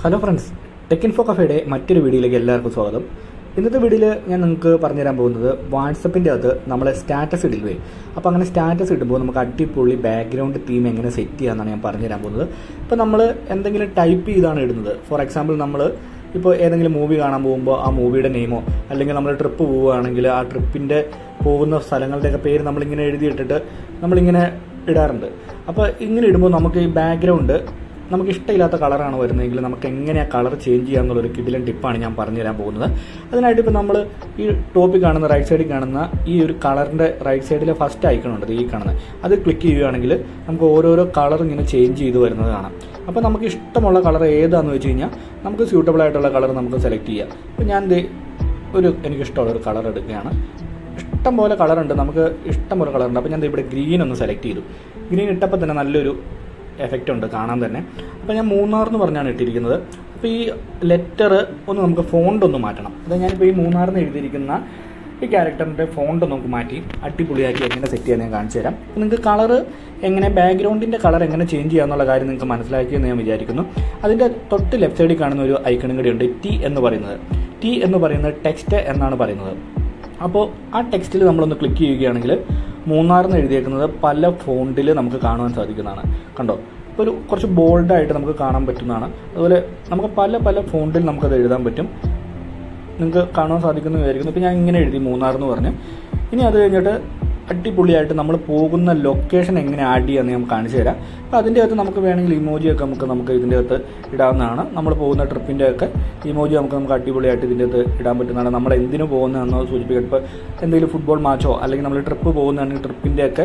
hello friends tech info കഫേയുടെ മറ്റൊരു വീഡിയോയിലേക്ക് എല്ലാവർക്കും സ്വാഗതം ഇന്നത്തെ വീഡിയോയിൽ ഞാൻ നിങ്ങൾക്ക് പറഞ്ഞുതരാൻ പോകുന്നത് വാട്സപ്പിൻ്റെ അകത്ത് നമ്മളെ സ്റ്റാറ്റസ് ഇടില്ലേ അപ്പോൾ അങ്ങനെ സ്റ്റാറ്റസ് ഇടുമ്പോൾ നമുക്ക് അടിപൊളി ബാക്ക്ഗ്രൗണ്ട് തീം എങ്ങനെ സെറ്റ് ചെയ്യാമെന്നാണ് ഞാൻ പറഞ്ഞുതരാൻ പോകുന്നത് ഇപ്പോൾ നമ്മൾ എന്തെങ്കിലും ടൈപ്പ് ചെയ്താണ് ഇടുന്നത് ഫോർ എക്സാമ്പിൾ നമ്മൾ ഇപ്പോൾ ഏതെങ്കിലും മൂവി കാണാൻ പോകുമ്പോൾ ആ മൂവിയുടെ നെയിമോ അല്ലെങ്കിൽ നമ്മൾ ട്രിപ്പ് പോവുകയാണെങ്കിൽ ആ ട്രിപ്പിൻ്റെ പോകുന്ന സ്ഥലങ്ങളുടെയൊക്കെ പേര് നമ്മളിങ്ങനെ എഴുതിയിട്ടിട്ട് നമ്മളിങ്ങനെ ഇടാറുണ്ട് അപ്പോൾ ഇങ്ങനെ ഇടുമ്പോൾ നമുക്ക് ഈ ബാക്ക്ഗ്രൗണ്ട് നമുക്ക് ഇഷ്ടമില്ലാത്ത കളറാണ് വരുന്നതെങ്കിൽ നമുക്ക് എങ്ങനെ ആ കളർ ചേഞ്ച് ചെയ്യാമെന്നുള്ളൊരു കിടിലൻ ടിപ്പാണ് ഞാൻ പറഞ്ഞു തരാൻ പോകുന്നത് അതിനായിട്ട് ഇപ്പോൾ നമ്മൾ ഈ ടോപ്പിൽ കാണുന്ന റൈറ്റ് സൈഡിൽ കാണുന്ന ഈ ഒരു കളറിൻ്റെ റൈറ്റ് സൈഡിലെ ഫസ്റ്റ് ഐക്കൺ ഉണ്ട് ഈ കാണുന്നത് അത് ക്ലിക്ക് ചെയ്യുകയാണെങ്കിൽ നമുക്ക് ഓരോരോ കളർ ഇങ്ങനെ ചേഞ്ച് ചെയ്ത് വരുന്നത് കാണാം അപ്പോൾ നമുക്ക് ഇഷ്ടമുള്ള കളർ ഏതാണെന്ന് വെച്ച് കഴിഞ്ഞാൽ നമുക്ക് സ്യൂട്ടബിൾ ആയിട്ടുള്ള കളർ നമുക്ക് സെലക്ട് ചെയ്യാം അപ്പോൾ ഞാൻ ദേ ഒരു എനിക്കിഷ്ടമുള്ള ഒരു കളർ എടുക്കുകയാണ് ഇഷ്ടം പോലെ കളറുണ്ട് നമുക്ക് ഇഷ്ടം പോലെ കളറുണ്ട് അപ്പോൾ ഞാൻ ദേ ഇവിടെ ഗ്രീൻ ഒന്ന് സെലക്ട് ചെയ്തു ഗ്രീൻ ഇട്ടപ്പോൾ തന്നെ നല്ലൊരു എഫക്റ്റ് ഉണ്ട് കാണാൻ തന്നെ അപ്പോൾ ഞാൻ മൂന്നാർ എന്ന് പറഞ്ഞാണ് ഇട്ടിരിക്കുന്നത് അപ്പോൾ ഈ ലെറ്റർ ഒന്ന് നമുക്ക് ഫോണ്ട് ഒന്ന് മാറ്റണം അതായത് ഞാനിപ്പോൾ ഈ മൂന്നാറിന് എഴുതിയിരിക്കുന്ന ഈ ക്യാരക്ടറിൻ്റെ ഫോണ്ട് നമുക്ക് മാറ്റി അടിപൊളിയാക്കി എങ്ങനെ സെറ്റ് ചെയ്യാൻ ഞാൻ കാണിച്ചു തരാം അപ്പോൾ നിങ്ങൾക്ക് കളർ എങ്ങനെ ബാക്ക്ഗ്രൗണ്ടിൻ്റെ കളർ എങ്ങനെ ചേഞ്ച് ചെയ്യാന്നുള്ള കാര്യം നിങ്ങൾക്ക് മനസ്സിലാക്കിയെന്ന് ഞാൻ വിചാരിക്കുന്നു അതിൻ്റെ തൊട്ട് ലെഫ്റ്റ് സൈഡിൽ കാണുന്ന ഒരു ഐക്കണും കൂടിയുണ്ട് ടി എന്ന് പറയുന്നത് ടി എന്ന് പറയുന്നത് ടെക്സ്റ്റ് എന്നാണ് പറയുന്നത് അപ്പോൾ ആ ടെക്സ്റ്റിൽ നമ്മളൊന്ന് ക്ലിക്ക് ചെയ്യുകയാണെങ്കിൽ മൂന്നാറിന്ന് എഴുതിയേക്കുന്നത് പല ഫോണ്ടിൽ നമുക്ക് കാണുവാൻ സാധിക്കുന്നതാണ് കണ്ടോ ഇപ്പോൾ ഒരു കുറച്ച് ബോൾഡായിട്ട് നമുക്ക് കാണാൻ പറ്റുന്നതാണ് അതുപോലെ നമുക്ക് പല പല ഫോണ്ടിൽ നമുക്കത് എഴുതാൻ പറ്റും നിങ്ങൾക്ക് കാണാൻ സാധിക്കുന്നു വിചാരിക്കുന്നു ഇപ്പോൾ ഞാൻ ഇങ്ങനെ എഴുതി മൂന്നാർ എന്ന് പറഞ്ഞ് ഇനി അത് കഴിഞ്ഞിട്ട് അടിപൊളിയായിട്ട് നമ്മൾ പോകുന്ന ലൊക്കേഷൻ എങ്ങനെ ആഡ് ചെയ്യാമെന്ന് ഞാൻ കാണിച്ചു തരാം അപ്പോൾ അതിൻ്റെ അകത്ത് നമുക്ക് വേണമെങ്കിൽ ഇമോജിയൊക്കെ നമുക്ക് നമുക്ക് ഇതിൻ്റെ അകത്ത് ഇടാവുന്നതാണ് നമ്മൾ പോകുന്ന ട്രിപ്പിൻ്റെ ഒക്കെ ഇമോജി നമുക്ക് നമുക്ക് അടിപൊളിയായിട്ട് ഇതിൻ്റെ അകത്ത് ഇടാൻ പറ്റുന്നതാണ് നമ്മൾ എന്തിനു പോകുന്നതെന്ന് സൂചിപ്പിക്കുക ഇപ്പോൾ എന്തെങ്കിലും ഫുട്ബോൾ മാച്ചോ അല്ലെങ്കിൽ നമ്മൾ ട്രിപ്പ് പോകുന്നതാണെങ്കിൽ ട്രിപ്പിൻ്റെ ഒക്കെ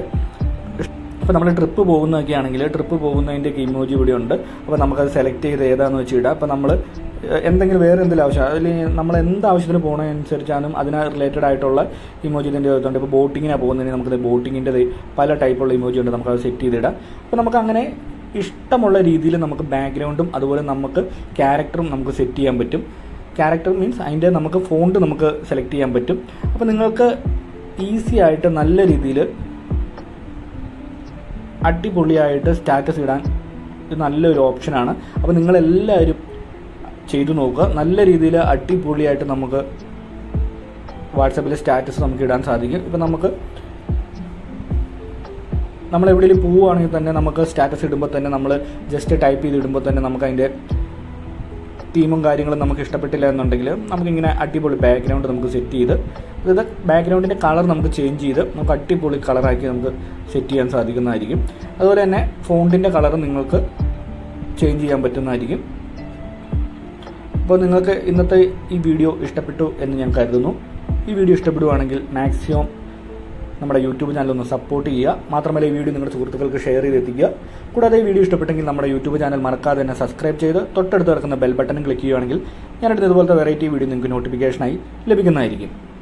ഇപ്പോൾ നമ്മൾ ട്രിപ്പ് പോകുന്നതൊക്കെ ആണെങ്കിൽ ട്രിപ്പ് പോകുന്നതിൻ്റെ ഒക്കെ ഇമോജി ഇവിടെ ഉണ്ട് അപ്പോൾ നമുക്കത് സെലക്ട് ചെയ്ത് ഏതാണെന്ന് വെച്ച് ഇടാം അപ്പോൾ നമ്മൾ എന്തെങ്കിലും വേറെ എന്തെങ്കിലും ആവശ്യം അതിൽ നമ്മൾ എന്ത് ആവശ്യത്തിന് പോകുന്നതനുസരിച്ചാണ് അതിന് റിലേറ്റഡ് ആയിട്ടുള്ള ഇമോജി ഇതിൻ്റെ അകത്തുണ്ട് ഇപ്പോൾ ബോട്ടിങ്ങിനാണ് പോകുന്നതിന് നമുക്ക് ബോട്ടിങ്ങിൻ്റെ പല ടൈപ്പുള്ള ഇമോജി ഉണ്ട് നമുക്കത് സെറ്റ് ചെയ്തിടാം അപ്പോൾ നമുക്ക് അങ്ങനെ ഇഷ്ടമുള്ള രീതിയിൽ നമുക്ക് ബാക്ക്ഗ്രൗണ്ടും അതുപോലെ നമുക്ക് ക്യാരക്ടറും നമുക്ക് സെറ്റ് ചെയ്യാൻ പറ്റും ക്യാരക്ടർ മീൻസ് അതിൻ്റെ നമുക്ക് ഫോണ്ട് നമുക്ക് സെലക്ട് ചെയ്യാൻ പറ്റും അപ്പോൾ നിങ്ങൾക്ക് ഈസി ആയിട്ട് നല്ല രീതിയിൽ അടിപൊളിയായിട്ട് സ്റ്റാറ്റസ് ഇടാൻ ഇത് നല്ലൊരു ഓപ്ഷനാണ് അപ്പോൾ നിങ്ങളെല്ലാവരും ചെയ്തു നോക്കുക നല്ല രീതിയിൽ അടിപൊളിയായിട്ട് നമുക്ക് വാട്സപ്പിൽ സ്റ്റാറ്റസ് നമുക്ക് ഇടാൻ സാധിക്കും ഇപ്പം നമുക്ക് നമ്മൾ എവിടെയെങ്കിലും പോവുകയാണെങ്കിൽ തന്നെ നമുക്ക് സ്റ്റാറ്റസ് ഇടുമ്പോൾ തന്നെ നമ്മൾ ജസ്റ്റ് ടൈപ്പ് ചെയ്ത് ഇടുമ്പോൾ തന്നെ നമുക്ക് അതിൻ്റെ തീമും കാര്യങ്ങളും നമുക്ക് ഇഷ്ടപ്പെട്ടില്ല എന്നുണ്ടെങ്കിൽ നമുക്കിങ്ങനെ അടിപൊളി ബാക്ക്ഗ്രൗണ്ട് നമുക്ക് സെറ്റ് ചെയ്ത് അതായത് ബാക്ക്ഗ്രൗണ്ടിൻ്റെ കളർ നമുക്ക് ചേഞ്ച് ചെയ്ത് നമുക്ക് അടിപൊളി കളറാക്കി നമുക്ക് സെറ്റ് ചെയ്യാൻ സാധിക്കുന്നതായിരിക്കും അതുപോലെ തന്നെ ഫോണ്ടിൻ്റെ കളർ നിങ്ങൾക്ക് ചേഞ്ച് ചെയ്യാൻ പറ്റുന്നതായിരിക്കും അപ്പോൾ നിങ്ങൾക്ക് ഇന്നത്തെ ഈ വീഡിയോ ഇഷ്ടപ്പെട്ടു എന്ന് ഞാൻ കരുതുന്നു ഈ വീഡിയോ ഇഷ്ടപ്പെടുവാണെങ്കിൽ മാക്സിമം നമ്മുടെ യൂട്യൂബ് ചാനൽ ഒന്ന് സപ്പോർട്ട് ചെയ്യുക മാത്രമല്ല ഈ വീഡിയോ നിങ്ങളുടെ സുഹൃത്തുക്കൾക്ക് ഷെയർ ചെയ്തെത്തിക്കുക കൂടാതെ ഈ വീഡിയോ ഇഷ്ടപ്പെട്ടെങ്കിൽ നമ്മുടെ യൂട്യൂബ് ചാനൽ മറക്കാതെ തന്നെ സബ്സ്ക്രൈബ് ചെയ്ത് തൊട്ടടുത്ത് കിടക്കുന്ന ബെൽ ബട്ടൺ ക്ലിക്ക് ചെയ്യുകയാണെങ്കിൽ ഞാനെടുത്ത ഇതുപോലത്തെ വെറൈറ്റി വീഡിയോ നിങ്ങൾക്ക് നോട്ടിഫിക്കേഷനായി ലഭിക്കുന്നതായിരിക്കും